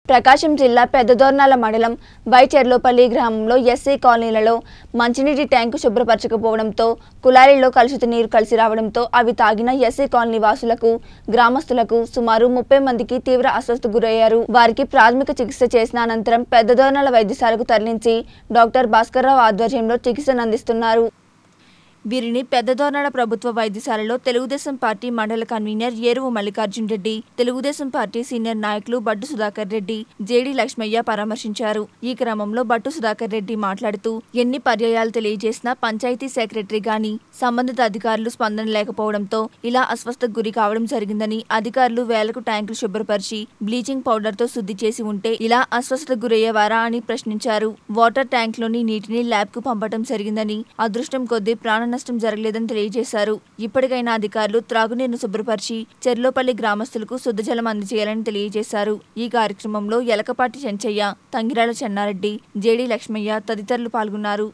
ప్రకాశం జిల్లా పెద్దదోర్నాల మండలం బైచెర్లోపల్లి గ్రామంలో ఎస్సీ కాలనీలలో మంచినీటి ట్యాంకు శుభ్రపరచకపోవడంతో కుళాయిల్లో కలుషిత నీరు కలిసి రావడంతో అవి తాగిన ఎస్సీ కాలనీ వాసులకు గ్రామస్తులకు సుమారు ముప్పై మందికి తీవ్ర అస్వస్థకు గురయ్యారు వారికి ప్రాథమిక చికిత్స చేసిన అనంతరం పెద్దదోర్నాల వైద్యశాలకు తరలించి డాక్టర్ భాస్కర్రావు ఆధ్వర్యంలో చికిత్సను అందిస్తున్నారు వీరిని పెద్దదోర్నాడ ప్రభుత్వ వైద్యశాలలో తెలుగుదేశం పార్టీ మండల convener Eruvu Mallikarjun Reddy Telugudesam party senior నాయకులు బట్టు సుధాకర్ రెడ్డి జేడి లక్ష్మయ్య పరామర్శించారు ఈ క్రమంలో బట్టు సుధాకర్ రెడ్డి మాట్లాడుతూ ఎన్ని పర్యాయాలు తెలియజేసినా పంచాయతీ సెక్రటరీ గాని సంబంధిత అధికారులు స్పందన లేకపోవడంతో ఇలా అస్వస్థకు గురి కావడం జరిగిందని అధికారులు వేలకు ట్యాంకులు శుభ్రపరిచి బ్లీచింగ్ పౌడర్ తో శుద్ధి చేసి ఉంటే ఇలా అస్వస్థతకు గురయ్యేవారా అని ప్రశ్నించారు వాటర్ ట్యాంక్ లోని నీటిని ల్యాబ్ కు పంపడం జరిగిందని అదృష్టం కొద్దీ ప్రాణ నష్టం జరగలేదని తెలియజేశారు ఇప్పటికైనా అధికారులు త్రాగునీరును శుభ్రపరిచి చెర్లోపల్లి గ్రామస్తులకు శుద్ధ జలం అందజేయాలని తెలియజేశారు ఈ కార్యక్రమంలో ఎలకపాటి చెంచయ్య తంగిరాల చెన్నారెడ్డి జేడి లక్ష్మయ్య తదితరులు పాల్గొన్నారు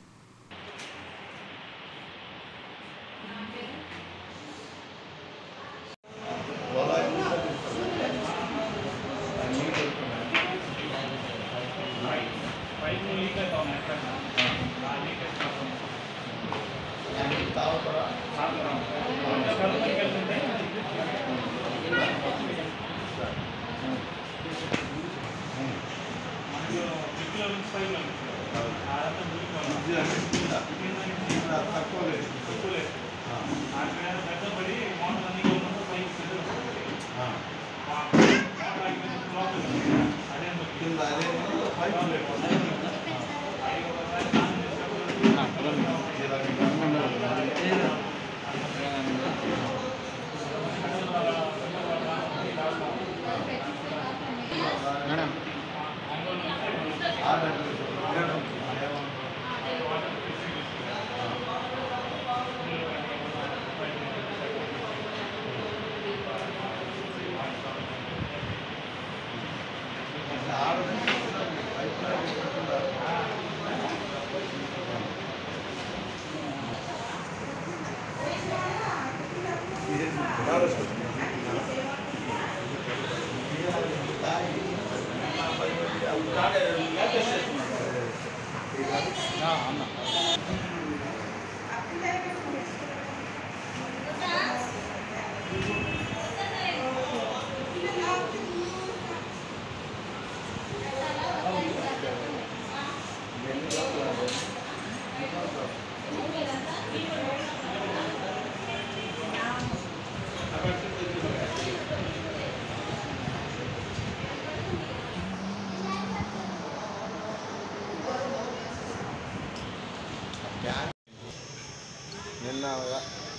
నిన్న అనగా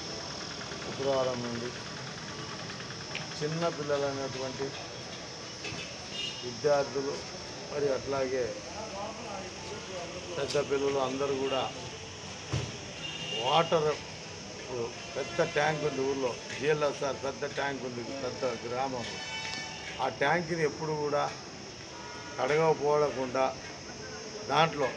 శుక్రవారం నుండి చిన్న పిల్లలైనటువంటి విద్యార్థులు మరి అట్లాగే పెద్ద పిల్లలు అందరూ కూడా వాటర్ ఇప్పుడు పెద్ద ట్యాంక్ ఉంది ఊళ్ళో జిఎల్ఎస్ఆర్ పెద్ద ట్యాంక్ ఉంది పెద్ద గ్రామం ఆ ట్యాంక్ని ఎప్పుడు కూడా కడగకపోవకుండా దాంట్లో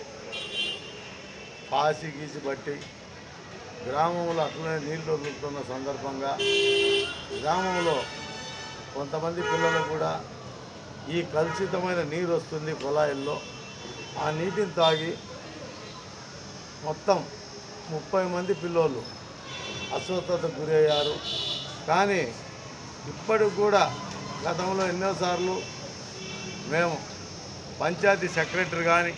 పాసి గీసి బట్టి గ్రామంలో అట్లనే నీళ్లు వదులుతున్న సందర్భంగా గ్రామంలో కొంతమంది పిల్లలు కూడా ఈ కలుషితమైన నీరు వస్తుంది కుళాయిల్లో ఆ నీటిని తాగి మొత్తం ముప్పై మంది పిల్లోళ్ళు అస్వస్థతకు గురయ్యారు కానీ ఇప్పటికి కూడా గతంలో ఎన్నోసార్లు మేము పంచాయతీ సెక్రటరీ కానీ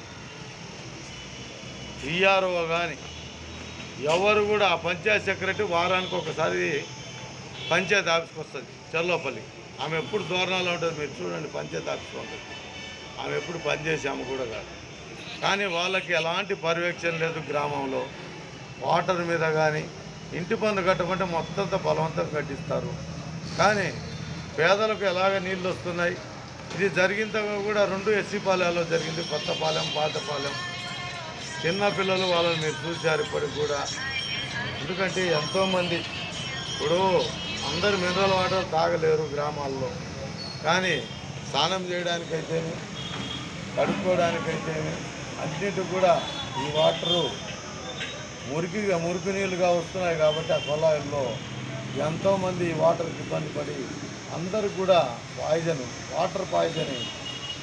ఈఆర్ఓ కానీ ఎవరు కూడా ఆ పంచాయతీ సెక్రటరీ వారానికి ఒకసారి పంచాయతీ ఆఫీస్కి వస్తుంది చెల్లోపల్లి ఆమె ఎప్పుడు దూరణాలు ఉంటుంది మీరు చూడండి పంచాయతీ ఆఫీస్లో ఉంటుంది ఆమె ఎప్పుడు పనిచేసి ఆమె కూడా కాదు కానీ వాళ్ళకి ఎలాంటి పర్యవేక్షణ లేదు గ్రామంలో వాటర్ మీద కానీ ఇంటి పన్ను కట్టమంటే మొత్తంతో బలవంతం కట్టిస్తారు కానీ పేదలకు ఎలాగ నీళ్ళు వస్తున్నాయి ఇది జరిగిన కూడా రెండు ఎస్సీ పాలెంలో జరిగింది కొత్తపాలెం పాతపాలెం చిన్న పిల్లలు వాళ్ళని మీరు చూశారు ఇప్పటికి కూడా ఎందుకంటే ఎంతోమంది ఇప్పుడు అందరు మినరల్ వాటర్ తాగలేరు గ్రామాల్లో కానీ స్నానం చేయడానికైతేనే కడుక్కోవడానికైతేనే అన్నిటికి కూడా ఈ వాటరు మురికిగా మురికి నీళ్ళుగా వస్తున్నాయి కాబట్టి ఆ కుళాయిల్లో ఎంతోమంది ఈ వాటర్కి ఇబ్బంది పడి అందరూ కూడా పాయిజన్ వాటర్ పాయిజన్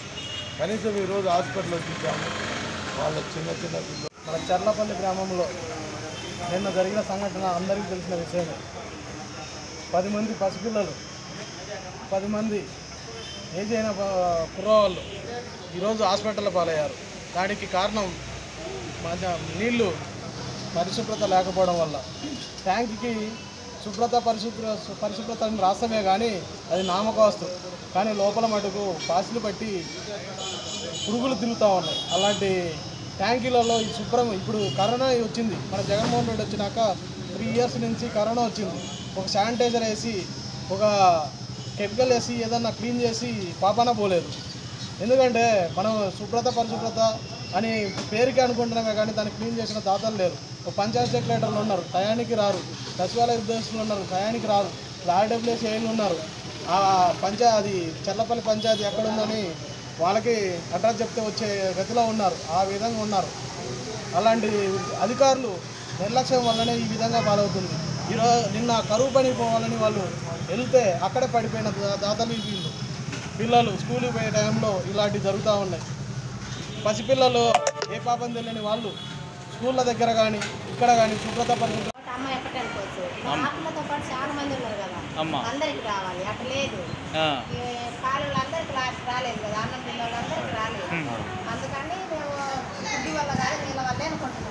కనీసం ఈరోజు హాస్పిటల్లో చూసాము వాళ్ళ చిన్న చిన్న పిల్లలు మన చర్లపల్లి గ్రామంలో నిన్న జరిగిన సంఘటన అందరికీ తెలిసిన విషయమే పది మంది పసిపిల్లలు పది మంది ఏజ్ అయిన ప- కుర్రవాళ్ళు ఈరోజు హాస్పిటల్లో పాలయ్యారు దానికి కారణం మధ్య నీళ్లు పరిశుభ్రత లేకపోవడం వల్ల ట్యాంక్కి శుభ్రత పరిశుభ్ర పరిశుభ్రత అని రాస్తామే కానీ అది నామకాస్తు కానీ లోపల మటుకు పాసులు పట్టి పురుగులు తిరుగుతూ ఉన్నాయి అలాంటి ట్యాంకీలలో ఈ శుభ్రం ఇప్పుడు కరోనా వచ్చింది మన జగన్మోహన్ రెడ్డి వచ్చినాక త్రీ ఇయర్స్ నుంచి కరోనా వచ్చింది ఒక శానిటైజర్ వేసి ఒక కెమికల్ వేసి ఏదన్నా క్లీన్ చేసి పాపాన పోలేదు ఎందుకంటే మనం శుభ్రత పరిశుభ్రత అని పేరుకి అనుకుంటున్నామే కానీ దాన్ని క్లీన్ చేసిన దాతలు లేరు ఒక పంచాయత్ సెక్రటరీలు ఉన్నారు టయానికి రారు సచివాలయ ఉద్యోగస్తులు ఉన్నారు టయానికి రారు ఆర్డబ్ల్యూఎస్ ఏళ్ళు ఉన్నారు ఆ పంచా అది చల్లపల్లి పంచాయతీ ఎక్కడుందని వాళ్ళకి అడ్రస్ చెప్తే వచ్చే గతిలో ఉన్నారు ఆ విధంగా ఉన్నారు అలాంటి అధికారులు నిర్లక్ష్యం వల్లనే ఈ విధంగా పాలవుతుంది ఈరోజు నిన్న కరువు పని పోవాలని వాళ్ళు వెళ్తే అక్కడే పడిపోయిన దా- దాతలు వీళ్ళు పిల్లలు స్కూల్కి పోయే టైంలో ఇలాంటివి జరుగుతూ ఉన్నాయి పసిపిల్లలు ఏ పాపం తెలియని వాళ్ళు స్కూళ్ళ దగ్గర కానీ ఇక్కడ కానీ శుభ్రత పరిశుభ్రత ఒకటి అమ్మ ఎక్కడికి అనుకోవచ్చు ఆటలతో పాటు చాలా మంది ఉన్నారు కదా అందరికి రావాలి అట్లా లేదు ఈ కాలు అందరికి రాలేదు కదా అన్నం తిన్న వాళ్ళందరికి రాలేదు అందుకని మేము ఫుడ్ వల్ల కానీ నీళ్ళ వల్లే అనుకుంటున్నాం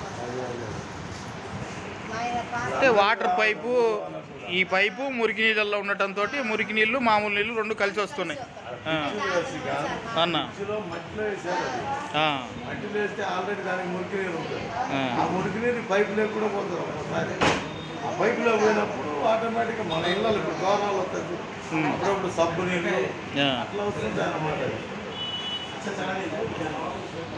మా ఆయన ప్రాంతం అంటే వాటర్ పైపు ఈ పైపు మురికి నీళ్ళల్లో ఉండటంతో మురికి నీళ్ళు మామూలు నీళ్ళు రెండు కలిసి వస్తున్నాయి ఆ, అన్న మధ్యలో మట్టిలో వేసారు అది. ఆ, మట్టిలో వేస్తే ఆల్రెడీ దానికి మురికి నీరు ఉంటుంది ఆ. ఆ మురికి నీరు పైపులో కూడా పోతుంది ఒకసారి ఆ పైపులో పోయినప్పుడు ఆటోమేటిక్గా మన ఇళ్ళలో ఇప్పుడు దోరాలు వస్తుంది అప్పుడప్పుడు సబ్బు నీళ్ళు ఆ. అట్లా వస్తుంది అన్నమాట